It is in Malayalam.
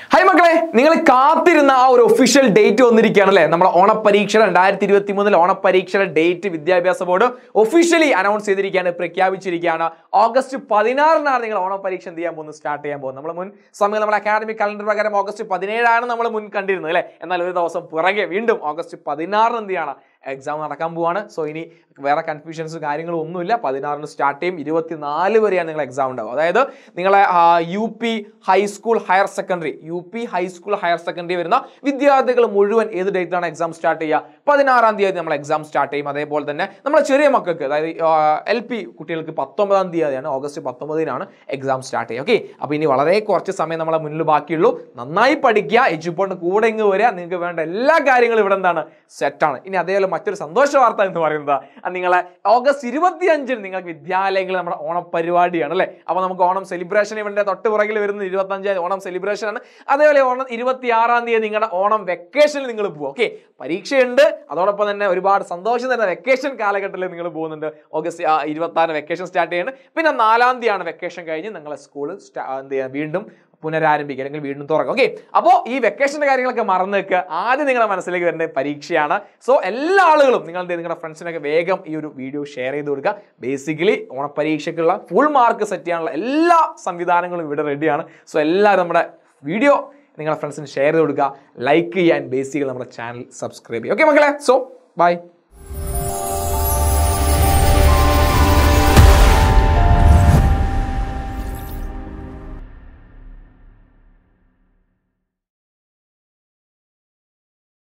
ഹായ് മക്കളെ നിങ്ങൾ കാത്തിരുന്ന ആ ഒരു ഒഫീഷ്യൽ ഡേറ്റ് വന്നിരിക്കുകയാണ് അല്ലേ നമ്മുടെ ഓണപ്പരീക്ഷ രണ്ടായിരത്തി ഇരുപത്തി മൂന്നിൽ ഓണപ്പരീക്ഷയുടെ ഡേറ്റ് വിദ്യാഭ്യാസ ബോർഡ് ഒഫീഷ്യലി അനൗൺസ് ചെയ്തിരിക്കുകയാണ് പ്രഖ്യാപിച്ചിരിക്കുകയാണ് ഓഗസ്റ്റ് പതിനാറിനാണ് നിങ്ങൾ ഓണപ്പരീക്ഷ എന്ത് ചെയ്യാൻ പോകുന്നത് സ്റ്റാർട്ട് ചെയ്യാൻ പോകുന്നത് നമ്മൾ മുൻ സമയം നമ്മുടെ അക്കാഡമിക് കലണ്ടർ പ്രകാരം ഓഗസ്റ്റ് പതിനേഴാണ് നമ്മൾ മുൻ കണ്ടിരുന്നത് അല്ലേ എന്നാൽ ഒരു ദിവസം പിറകെ വീണ്ടും ഓഗസ്റ്റ് പതിനാറിന് എന്ത് ചെയ്യണം എക്സാം നടക്കാൻ പോവാണ് സോ ഇനി വേറെ കൺഫ്യൂഷൻസ് കാര്യങ്ങളും ഒന്നുമില്ല പതിനാറിന് സ്റ്റാർട്ട് ചെയ്യും ഇരുപത്തിനാല് വരെയാണ് നിങ്ങൾ എക്സാം ഉണ്ടാവും അതായത് നിങ്ങളെ U P high school higher secondary U P high school higher secondary വരുന്ന വിദ്യാർത്ഥികൾ മുഴുവൻ ഏത് ഡേറ്റിലാണ് എക്സാം സ്റ്റാർട്ട് ചെയ്യുക പതിനാറാം തീയതി നമ്മൾ എക്സാം സ്റ്റാർട്ട് ചെയ്യും അതേപോലെ തന്നെ നമ്മളെ ചെറിയ മക്കൾക്ക് അതായത് എൽ പി കുട്ടികൾക്ക് പത്തൊമ്പതാം തീയതിയാണ് ഓഗസ്റ്റ് പത്തൊമ്പതിനാണ് എക്സാം സ്റ്റാർട്ട് ചെയ്യുക ഓക്കെ അപ്പോൾ ഇനി വളരെ കുറച്ച് സമയം നമ്മളെ മുന്നിൽ ബാക്കിയുള്ളൂ നന്നായി പഠിക്കുക എജുപോർട്ടിന് കൂടെ ഇങ്ങ് വരിക നിങ്ങൾക്ക് വേണ്ട എല്ലാ കാര്യങ്ങളും ഇവിടെ എന്താണ് സെറ്റാണ് ഇനി അതേപോലെ മറ്റൊരു സന്തോഷ വാർത്ത എന്ന് പറയുന്നത് അത് നിങ്ങളെ ഓഗസ്റ്റ് ഇരുപത്തി അഞ്ചിന് നിങ്ങൾക്ക് വിദ്യാലയങ്ങളിൽ നമ്മുടെ ഓണപരിപാടിയാണ് അല്ലേ അപ്പോൾ നമുക്ക് ഓണം സെലിബ്രേഷൻ ഇവന്റെ തൊട്ട് പുറകിൽ വരുന്ന ഇരുപത്തി അഞ്ചാം ഓണം സെലിബ്രേഷൻ ആണ് അതേപോലെ ഓണം ഇരുപത്തി ആറാം തീയതി നിങ്ങളുടെ ഓണം വെക്കേഷനിൽ നിങ്ങൾ പോകും ഓക്കെ പരീക്ഷയുണ്ട് അതോടൊപ്പം തന്നെ ഒരുപാട് സന്തോഷം തരുന്ന വെക്കേഷൻ കാലഘട്ടത്തിൽ നിങ്ങൾ പോകുന്നുണ്ട് ഓഗസ്റ്റ് ഇരുപത്തി ആറ് വെക്കേഷൻ സ്റ്റാർട്ട് ചെയ്യുന്നത് പിന്നെ നാലാം തീയതിയാണ് വെക്കേഷൻ കഴിഞ്ഞ് നിങ്ങളെ സ്കൂൾ എന്ത് ചെയ്യുക വീണ്ടും പുനരാരംഭിക്കുക അല്ലെങ്കിൽ വീണ്ടും തുറക്കും ഓക്കെ അപ്പോൾ ഈ വെക്കേഷൻ്റെ കാര്യങ്ങളൊക്കെ മറന്നു വെക്കുക ആദ്യം നിങ്ങളുടെ മനസ്സിലേക്ക് വരുന്ന പരീക്ഷയാണ് സോ എല്ലാ ആളുകളും നിങ്ങൾ എന്ത് ചെയ്യും? നിങ്ങളുടെ ഫ്രണ്ട്സിനൊക്കെ വേഗം ഈ ഒരു വീഡിയോ ഷെയർ ചെയ്ത് കൊടുക്കുക ബേസിക്കലി ഓണപ്പരീക്ഷയ്ക്കുള്ള ഫുൾ മാർക്ക് സെറ്റ് ചെയ്യാനുള്ള എല്ലാ സംവിധാനങ്ങളും ഇവിടെ റെഡിയാണ് സോ എല്ലാവരും നമ്മുടെ വീഡിയോ നിങ്ങളുടെ ഫ്രണ്ട്സിന് ഷെയർ ചെയ്ത് കൊടുക്കുക ലൈക്ക് ചെയ്യാൻ ബേസിക്കലി നമ്മുടെ ചാനൽ സബ്സ്ക്രൈബ് ചെയ്യുക ഓക്കെ മക്കളെ സോ ബൈ